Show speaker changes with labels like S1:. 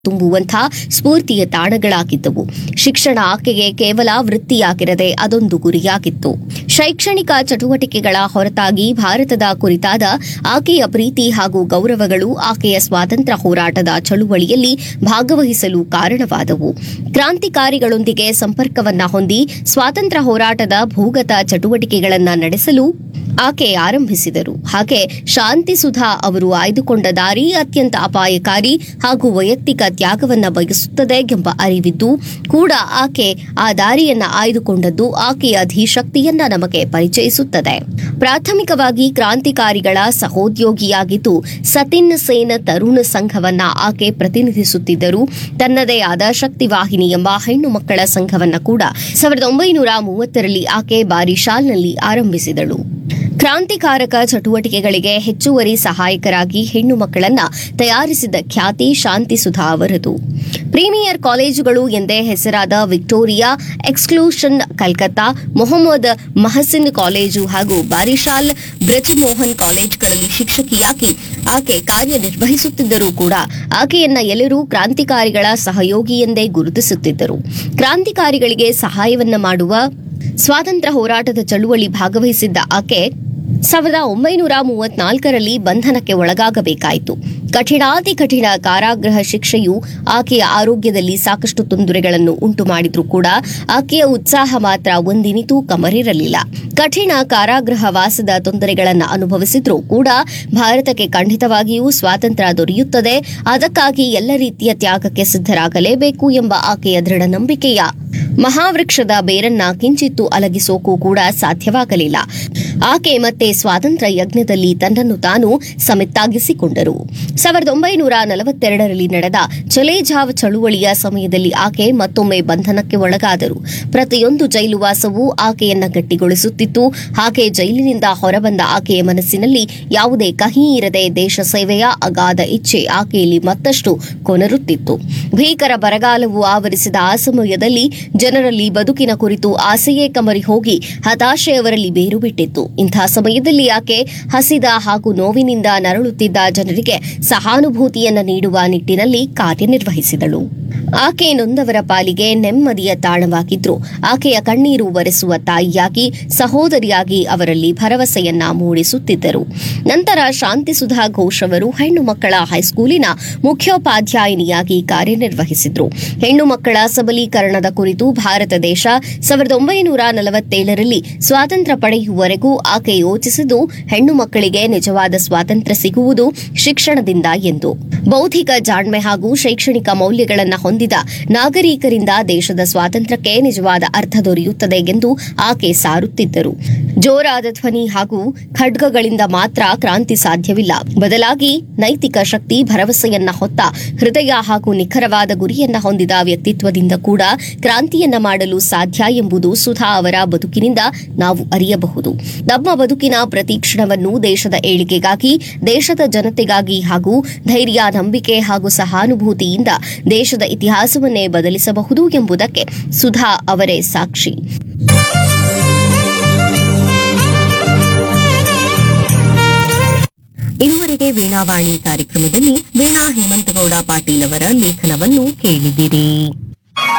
S1: ತುಂಬುವಂಥ ಸ್ಫೂರ್ತಿಯ ತಾಣಗಳಾಗಿದ್ದವು ಶಿಕ್ಷಣ ಆಕೆಗೆ ಕೇವಲ ವೃತ್ತಿಯಾಗಿರದೆ ಅದೊಂದು ಗುರಿಯಾಗಿತ್ತು ಶೈಕ್ಷಣಿಕ ಚಟುವಟಿಕೆಗಳ ಹೊರತಾಗಿ ಭಾರತದ ಕುರಿತಾದ ಆಕೆಯ ಪ್ರೀತಿ ಹಾಗೂ ಗೌರವಗಳು ಆಕೆಯ ಸ್ವಾತಂತ್ರ್ಯ ಹೋರಾಟದ ಚಳುವಳಿಯಲ್ಲಿ ಭಾಗವಹಿಸಲು ಕಾರಣವಾದವು ಕ್ರಾಂತಿಕಾರಿಗಳೊಂದಿಗೆ ಸಂಪರ್ಕವನ್ನ ಹೊಂದಿ ಸ್ವಾತಂತ್ರ್ಯ ಹೋರಾಟದ ಭೂಗತ ಚಟುವಟಿಕೆಗಳನ್ನು ನಡೆಸಲು ಆಕೆ ಆರಂಭಿಸಿದರು ಹಾಗೆ ಶಾಂತಿ ಸುಧಾ ಅವರು ಆಯ್ದುಕೊಂಡ ದಾರಿ ಅತ್ಯಂತ ಅಪಾಯಕಾರಿ ಹಾಗೂ ವೈಯಕ್ತಿಕ ತ್ಯಾಗವನ್ನ ಬಯಸುತ್ತದೆ ಎಂಬ ಅರಿವಿದ್ದು ಕೂಡ ಆಕೆ ಆ ದಾರಿಯನ್ನ ಆಯ್ದುಕೊಂಡದ್ದು ಆಕೆಯ ಧೀಶಕ್ತಿಯನ್ನ ನಮಗೆ ಪರಿಚಯಿಸುತ್ತದೆ ಪ್ರಾಥಮಿಕವಾಗಿ ಕ್ರಾಂತಿಕಾರಿಗಳ ಸಹೋದ್ಯೋಗಿಯಾಗಿದ್ದು ಸತಿನ್ ಸೇನ್ ತರುಣ ಸಂಘವನ್ನ ಆಕೆ ಪ್ರತಿನಿಧಿಸುತ್ತಿದ್ದರು ತನ್ನದೇ ಆದ ಶಕ್ತಿವಾಹಿನಿ ಎಂಬ ಹೆಣ್ಣು ಮಕ್ಕಳ ಸಂಘವನ್ನ ಕೂಡ ಸಾವಿರದ ಒಂಬೈನೂರ ಮೂವತ್ತರಲ್ಲಿ ಆಕೆ ಬಾರಿಶಾಲ್ನಲ್ಲಿ ಆರಂಭಿಸಿದಳು ಕ್ರಾಂತಿಕಾರಕ ಚಟುವಟಿಕೆಗಳಿಗೆ ಹೆಚ್ಚುವರಿ ಸಹಾಯಕರಾಗಿ ಹೆಣ್ಣು ಮಕ್ಕಳನ್ನ ತಯಾರಿಸಿದ ಖ್ಯಾತಿ ಶಾಂತಿ ಸುಧಾ ಅವರದು ಪ್ರೀಮಿಯರ್ ಕಾಲೇಜುಗಳು ಎಂದೇ ಹೆಸರಾದ ವಿಕ್ಟೋರಿಯಾ ಎಕ್ಸ್ಕ್ಲೂಷನ್ ಕಲ್ಕತ್ತಾ ಮೊಹಮ್ಮದ್ ಮಹಸಿನ್ ಕಾಲೇಜು ಹಾಗೂ ಬಾರಿಶಾಲ್ ಬ್ರಜಮೋಹನ್ ಕಾಲೇಜುಗಳಲ್ಲಿ ಶಿಕ್ಷಕಿಯಾಗಿ ಆಕೆ ಕಾರ್ಯನಿರ್ವಹಿಸುತ್ತಿದ್ದರೂ ಕೂಡ ಆಕೆಯನ್ನ ಎಲ್ಲರೂ ಕ್ರಾಂತಿಕಾರಿಗಳ ಸಹಯೋಗಿ ಎಂದೇ ಗುರುತಿಸುತ್ತಿದ್ದರು ಕ್ರಾಂತಿಕಾರಿಗಳಿಗೆ ಸಹಾಯವನ್ನ ಮಾಡುವ ಸ್ವಾತಂತ್ರ್ಯ ಹೋರಾಟದ ಚಳುವಳಿ ಭಾಗವಹಿಸಿದ್ದ ಆಕೆ ಸಾವಿರದ ಒಂಬೈನೂರ ಮೂವತ್ನಾಲ್ಕರಲ್ಲಿ ಬಂಧನಕ್ಕೆ ಒಳಗಾಗಬೇಕಾಯಿತು ಕಠಿಣಾತಿ ಕಠಿಣ ಕಾರಾಗೃಹ ಶಿಕ್ಷೆಯು ಆಕೆಯ ಆರೋಗ್ಯದಲ್ಲಿ ಸಾಕಷ್ಟು ತೊಂದರೆಗಳನ್ನು ಉಂಟು ಮಾಡಿದ್ರೂ ಕೂಡ ಆಕೆಯ ಉತ್ಸಾಹ ಮಾತ್ರ ಒಂದಿನಿತೂ ಕಮರಿರಲಿಲ್ಲ ಕಠಿಣ ಕಾರಾಗೃಹ ವಾಸದ ತೊಂದರೆಗಳನ್ನು ಅನುಭವಿಸಿದ್ರೂ ಕೂಡ ಭಾರತಕ್ಕೆ ಖಂಡಿತವಾಗಿಯೂ ಸ್ವಾತಂತ್ರ್ಯ ದೊರೆಯುತ್ತದೆ ಅದಕ್ಕಾಗಿ ಎಲ್ಲ ರೀತಿಯ ತ್ಯಾಗಕ್ಕೆ ಸಿದ್ಧರಾಗಲೇಬೇಕು ಎಂಬ ಆಕೆಯ ದೃಢ ನಂಬಿಕೆಯ ಮಹಾವೃಕ್ಷದ ಬೇರನ್ನ ಕಿಂಚಿತ್ತು ಅಲಗಿಸೋಕೂ ಕೂಡ ಸಾಧ್ಯವಾಗಲಿಲ್ಲ ಆಕೆ ಮತ್ತೆ ಸ್ವಾತಂತ್ರ್ಯ ಯಜ್ಞದಲ್ಲಿ ತನ್ನನ್ನು ತಾನು ಸಮಿತ್ತಾಗಿಸಿಕೊಂಡರು ಸಾವಿರದ ಒಂಬೈನೂರ ನಲವತ್ತೆರಡರಲ್ಲಿ ನಡೆದ ಚಲೇಜಾವ್ ಚಳುವಳಿಯ ಸಮಯದಲ್ಲಿ ಆಕೆ ಮತ್ತೊಮ್ಮೆ ಬಂಧನಕ್ಕೆ ಒಳಗಾದರು ಪ್ರತಿಯೊಂದು ಜೈಲುವಾಸವೂ ಆಕೆಯನ್ನ ಗಟ್ಟಿಗೊಳಿಸುತ್ತಿತ್ತು ಹಾಗೆ ಜೈಲಿನಿಂದ ಹೊರಬಂದ ಆಕೆಯ ಮನಸ್ಸಿನಲ್ಲಿ ಯಾವುದೇ ಕಹಿ ಇರದೆ ದೇಶ ಸೇವೆಯ ಅಗಾಧ ಇಚ್ಛೆ ಆಕೆಯಲ್ಲಿ ಮತ್ತಷ್ಟು ಕೊನರುತ್ತಿತ್ತು ಭೀಕರ ಬರಗಾಲವು ಆವರಿಸಿದ ಆ ಸಮಯದಲ್ಲಿ ಜನರಲ್ಲಿ ಬದುಕಿನ ಕುರಿತು ಆಸೆಯೇ ಕಮರಿ ಹೋಗಿ ಹತಾಶೆ ಅವರಲ್ಲಿ ಬೇರು ಬಿಟ್ಟಿತ್ತು ಇಂಥ ಸಮಯದಲ್ಲಿ ಆಕೆ ಹಸಿದ ಹಾಗೂ ನೋವಿನಿಂದ ನರಳುತ್ತಿದ್ದ ಜನರಿಗೆ ಸಹಾನುಭೂತಿಯನ್ನ ನೀಡುವ ನಿಟ್ಟಿನಲ್ಲಿ ಕಾರ್ಯನಿರ್ವಹಿಸಿದಳು ಆಕೆ ನೊಂದವರ ಪಾಲಿಗೆ ನೆಮ್ಮದಿಯ ತಾಣವಾಗಿದ್ರು ಆಕೆಯ ಕಣ್ಣೀರು ಒರೆಸುವ ತಾಯಿಯಾಗಿ ಸಹೋದರಿಯಾಗಿ ಅವರಲ್ಲಿ ಭರವಸೆಯನ್ನ ಮೂಡಿಸುತ್ತಿದ್ದರು ನಂತರ ಶಾಂತಿ ಸುಧಾ ಘೋಷ್ ಅವರು ಹೆಣ್ಣು ಮಕ್ಕಳ ಹೈಸ್ಕೂಲಿನ ಮುಖ್ಯೋಪಾಧ್ಯಾಯಿನಿಯಾಗಿ ಕಾರ್ಯನಿರ್ವಹಿಸಿದ್ರು ಹೆಣ್ಣು ಮಕ್ಕಳ ಸಬಲೀಕರಣದ ಕುರಿತು ಭಾರತ ದೇಶ ಸಾವಿರದ ಒಂಬೈನೂರ ನಲವತ್ತೇಳರಲ್ಲಿ ಸ್ವಾತಂತ್ರ್ಯ ಪಡೆಯುವವರೆಗೂ ಆಕೆ ಯೋಚಿಸಿದ್ದು ಹೆಣ್ಣು ಮಕ್ಕಳಿಗೆ ನಿಜವಾದ ಸ್ವಾತಂತ್ರ್ಯ ಸಿಗುವುದು ಶಿಕ್ಷಣದಿಂದ ಎಂದು ಬೌದ್ಧಿಕ ಜಾಣ್ಮೆ ಹಾಗೂ ಶೈಕ್ಷಣಿಕ ಮೌಲ್ಯಗಳನ್ನು ಹೊಂದಿದ ನಾಗರಿಕರಿಂದ ದೇಶದ ಸ್ವಾತಂತ್ರ್ಯಕ್ಕೆ ನಿಜವಾದ ಅರ್ಥ ದೊರೆಯುತ್ತದೆ ಎಂದು ಆಕೆ ಸಾರುತ್ತಿದ್ದರು ಜೋರಾದ ಧ್ವನಿ ಹಾಗೂ ಖಡ್ಗಗಳಿಂದ ಮಾತ್ರ ಕ್ರಾಂತಿ ಸಾಧ್ಯವಿಲ್ಲ ಬದಲಾಗಿ ನೈತಿಕ ಶಕ್ತಿ ಭರವಸೆಯನ್ನ ಹೊತ್ತ ಹೃದಯ ಹಾಗೂ ನಿಖರವಾದ ಗುರಿಯನ್ನ ಹೊಂದಿದ ವ್ಯಕ್ತಿತ್ವದಿಂದ ಕೂಡ ಕ್ರಾಂತಿಯನ್ನ ಮಾಡಲು ಸಾಧ್ಯ ಎಂಬುದು ಸುಧಾ ಅವರ ಬದುಕಿನಿಂದ ನಾವು ಅರಿಯಬಹುದು ನಮ್ಮ ಬದುಕಿನ ಪ್ರತಿ ಕ್ಷಣವನ್ನು ದೇಶದ ಏಳಿಗೆಗಾಗಿ ದೇಶದ ಜನತೆಗಾಗಿ ಹಾಗೂ ಧೈರ್ಯ ನಂಬಿಕೆ ಹಾಗೂ ಸಹಾನುಭೂತಿಯಿಂದ ದೇಶದ ಇತಿಹಾಸವನ್ನೇ ಬದಲಿಸಬಹುದು ಎಂಬುದಕ್ಕೆ ಸುಧಾ ಅವರೇ ಸಾಕ್ಷಿ ಇದುವರೆಗೆ ವೀಣಾವಾಣಿ ಕಾರ್ಯಕ್ರಮದಲ್ಲಿ ವೀಣಾ ಹೇಮಂತಗೌಡ ಪಾಟೀಲ್ ಅವರ ಲೇಖನವನ್ನು ಕೇಳಿದಿರಿ